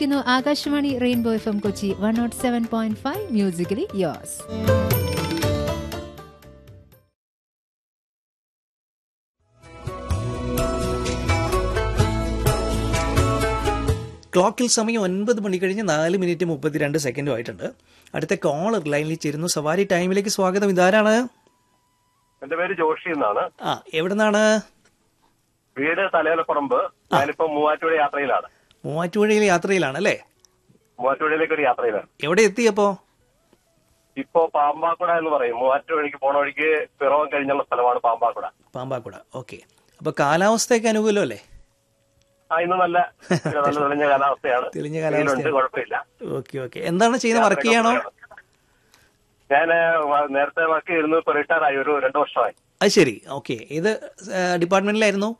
കേട്ടുകൊണ്ടിരിക്കുന്നു Akashvani rainbow F M Kochi one naught seven point five musically യോസ് ക്ലോക്കിൽ സമയം ഒൻപത് മണി കഴിഞ്ഞ് നാല് മിനിറ്റ് മുപ്പത്തിരണ്ട് സെക്കൻഡും ആയിട്ടുണ്ട് അടുത്ത കോളർ ലൈനിൽ ചേരുന്നു സവാരി ടൈമിലേക്ക് സ്വാഗതം ഇതാരാണ് എന്റെ പേര് ജോഷി എന്നാണ് ആ എവിടെ നിന്നാണ് വീട് തലയോലപ്പറമ്പ് ഞാനിപ്പോ മൂവാറ്റുപുഴ യാത്രയിലാണ് മൂവാറ്റുപുഴയിൽ യാത്രയിലാണ് അല്ലേ മൂവാറ്റുപുഴയിലേക്ക് ഒരു യാത്രയിലാണ് എവിടെ എത്തിയപ്പോ ഇപ്പോ പാമ്പാക്കുട എന്ന് പറയും മൂവാറ്റുപുഴയ്ക്ക് പോണ വഴിക്ക് പിറവം കഴിഞ്ഞുള്ള സ്ഥലമാണ് പാമ്പാക്കുട പാമ്പാക്കുട ഓക്കെ അപ്പൊ കാലാവസ്ഥയൊക്കെ അനുകൂലമല്ലേ ആ ഇന്ന് നല്ല നല്ല തെളിഞ്ഞ കാലാവസ്ഥയാണ് തെളിഞ്ഞ വെയിലുണ്ട് കാലാവസ്ഥയാണ്. കുഴപ്പമില്ല ഓക്കെ ഓക്കെ എന്താണ് ചെയ്യുന്നത് വർക്ക് ചെയ്യാണോ ഞാൻ നേരത്തെ വർക്ക് ചെയ്യുന്നു ഇപ്പൊ റിട്ടയർ ആയി ഒരു രണ്ടു വർഷമായി അത് ശരി ഓക്കെ ഏത് ഡിപ്പാർട്ട്മെന്റിലായിരുന്നു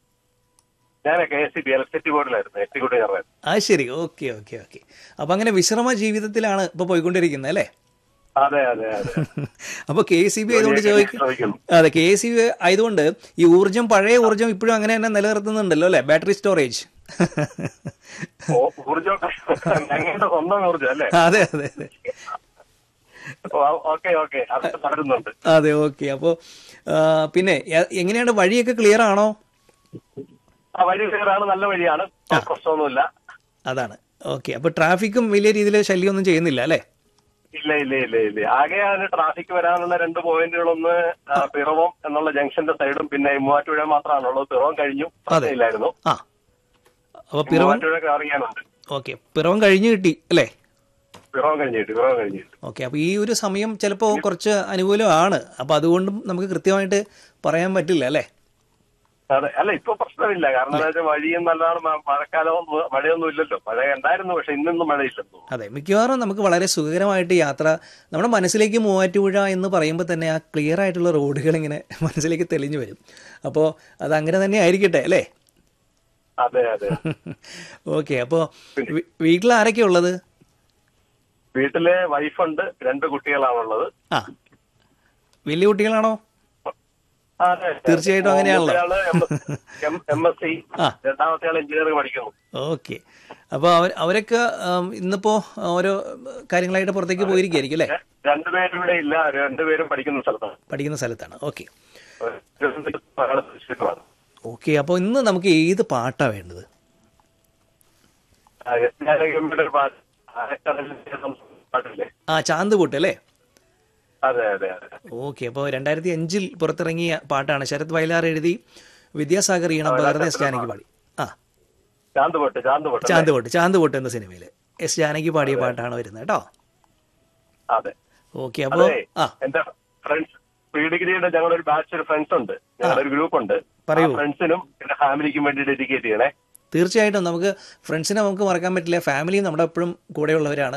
ഞാൻ K S E B electricity ബോർഡിലായിരുന്നു എക്സിക്യൂട്ടീവ് ചെയർമാൻ അത് ശരി ഓക്കെ ഓക്കെ ഓക്കെ അപ്പൊ അങ്ങനെ വിശ്രമ ജീവിതത്തിലാണ് ഇപ്പൊ പോയിക്കൊണ്ടിരിക്കുന്നത് അല്ലേ അതെ അതെ അതെ അപ്പൊ കെ സി ബി ആയതുകൊണ്ട് ചോദിക്കും ശ്രമിക്കുന്നു അതെ കെ സി ബി ആയതുകൊണ്ട് ഈ ഊർജ്ജം പഴയ ഊർജ്ജം ഇപ്പോഴും അങ്ങനെ തന്നെ നിലനിർത്തുന്നുണ്ടല്ലോ അല്ലെ ബാറ്ററി സ്റ്റോറേജ് ഓ, ഊർജ്ജം ഞങ്ങളുടെ സ്വന്തം ഊർജ്ജം അല്ലേ അതെ അതെ അതെ ഓക്കെ ഓക്കെ അത് തുടരുന്നുണ്ട് അതെ ഓക്കെ അപ്പോ ആ, പിന്നെ എ- എങ്ങനെയാണ് വഴിയൊക്കെ ക്ലിയർ ആണോ ആ വഴി ക്ലിയറാണ് നല്ല വഴിയാണ് പ്രശ്നമൊന്നുമില്ല അതാണ് ഓക്കെ അപ്പൊ ട്രാഫിക്കും വലിയ രീതിയിൽ ശല്യമൊന്നും ചെയ്യുന്നില്ല അല്ലേ ഇല്ല ഇല്ല ഇല്ല ഇല്ല ആകെ അതിന് ട്രാഫിക് വരാനുള്ള രണ്ട് പോയിന്റുകളൊന്ന് ആ, പിറവം എന്നുള്ള ജംഗ്ഷന്റെ സൈഡും പിന്നെ മൂവാറ്റുപുഴ മാത്രമാണുള്ളത് പിറവം കഴിഞ്ഞു പ്രശ്നമില്ലായിരുന്നു ആ അപ്പൊ പിറവം മൂവാറ്റുപുഴ അറിയാനുണ്ട് ഓക്കെ പിറവം കഴിഞ്ഞു കിട്ടി അല്ലേ പിറവം കഴിഞ്ഞിട്ട് പിറവം കഴിഞ്ഞിട്ട് ഓക്കെ അപ്പൊ ഈ ഒരു സമയം ചിലപ്പോൾ കുറച്ച് അനുകൂലമാണ് അപ്പൊ അതുകൊണ്ടും നമുക്ക് കൃത്യമായിട്ട് പറയാൻ പറ്റില്ല അല്ലേ അതെ അല്ല ഇപ്പൊ പ്രശ്നമില്ല കാരണം എന്താ വെച്ചാൽ വഴിയും നല്ലതാണ് മ- മഴക്കാലവും മഴയൊന്നും ഇല്ലല്ലോ മഴ ഉണ്ടായിരുന്നു പക്ഷെ ഇന്നൊന്നും മഴയില്ലെന്നു അതെ മിക്കവാറും നമുക്ക് വളരെ സുഖകരമായിട്ട് യാത്ര നമ്മുടെ മനസ്സിലേക്ക് മൂവാറ്റുപുഴ എന്ന് പറയുമ്പോൾ തന്നെ ആ ക്ലിയർ ആയിട്ടുള്ള റോഡുകൾ ഇങ്ങനെ മനസ്സിലേക്ക് തെളിഞ്ഞു വരും അപ്പോൾ അത് അങ്ങനെ തന്നെ ആയിരിക്കട്ടെ അല്ലേ അതെ അതെ ഓക്കെ അപ്പോൾ വീട്ടിൽ ആരൊക്കെയാ ഉള്ളത് വീട്ടിലെ വൈഫുണ്ട് രണ്ട് കുട്ടികളാണുള്ളത് ആ വലിയ കുട്ടികളാണോ അതെ തീർച്ചയായിട്ടും അങ്ങനെയാണല്ലോ. എം എസ് സി ആ. രണ്ടാമത്തെ ആൾ എഞ്ചിനീയറിംഗ് പഠിക്കുന്നു ഓക്കെ അപ്പോൾ അവർ അവരൊക്കെ ആം, ഇന്നിപ്പോ ഓരോ കാര്യങ്ങളായിട്ട് പുറത്തേക്ക് പോയിരിക്കുകയായിരിക്കും അല്ലേ രണ്ടുപേരും ഇവിടെ ഇല്ല രണ്ടുപേരും പഠിക്കുന്ന സ്ഥലത്താണ് പഠിക്കുന്ന സ്ഥലത്താണ് ഓക്കെ ഒരു മകള് തൃശ്ശൂരുമാണ്. ഓക്കെ അപ്പോൾ ഇന്ന് നമുക്ക് ഏത് പാട്ടാ വേണ്ടത് ആ, എസ് ജാനകിയമ്മയുടെ ഒരു പാട്ട് ആഴക്കടലിന്റെ സംസ്കൃത പാട്ടില്ലേ ആ ചാന്ത് പൊട്ട് അല്ലേ അതെ അതെ അതെ ഓക്കെ അപ്പോൾ രണ്ടായിരത്തി അഞ്ചിൽ പുറത്തിറങ്ങിയ പാട്ടാണ് ശരത് വയലാർ എഴുതി വിദ്യാസാഗർ ഈണം പകർന്ന എസ് ജാനകി പാടി ആ ചാന്തുപൊട്ട് ചാന്തുപൊട്ട് ചാന്ത് പൊട്ട് ചാന്ത് പൊട്ട് എന്ന സിനിമയിൽ എസ് ജാനകി പാടിയ പാട്ടാണ് വരുന്നത് കേട്ടോ അതെ ഓക്കെ അപ്പോൾ അതെ ആ എന്റെ ഫ്രണ്ട്സ് പ്രീ ഡിഗ്രിയുടെ ഞങ്ങളുടെ ഒരു ബാച്ച് ഒരു ഫ്രണ്ട്സ് ഉണ്ട് ഞങ്ങളുടെ ഒരു ഗ്രൂപ്പ് ഉണ്ട് പറയൂ. ഫ്രണ്ട്സിനും എന്റെ ഫാമിലിക്കും വേണ്ടി ഡെഡിക്കേറ്റ് ചെയ്യണേ തീർച്ചയായിട്ടും നമുക്ക് ഫ്രണ്ട്സിനെ നമുക്ക് മറക്കാൻ പറ്റില്ല ഫാമിലി നമ്മുടെ എപ്പോഴും കൂടെയുള്ളവരാണ്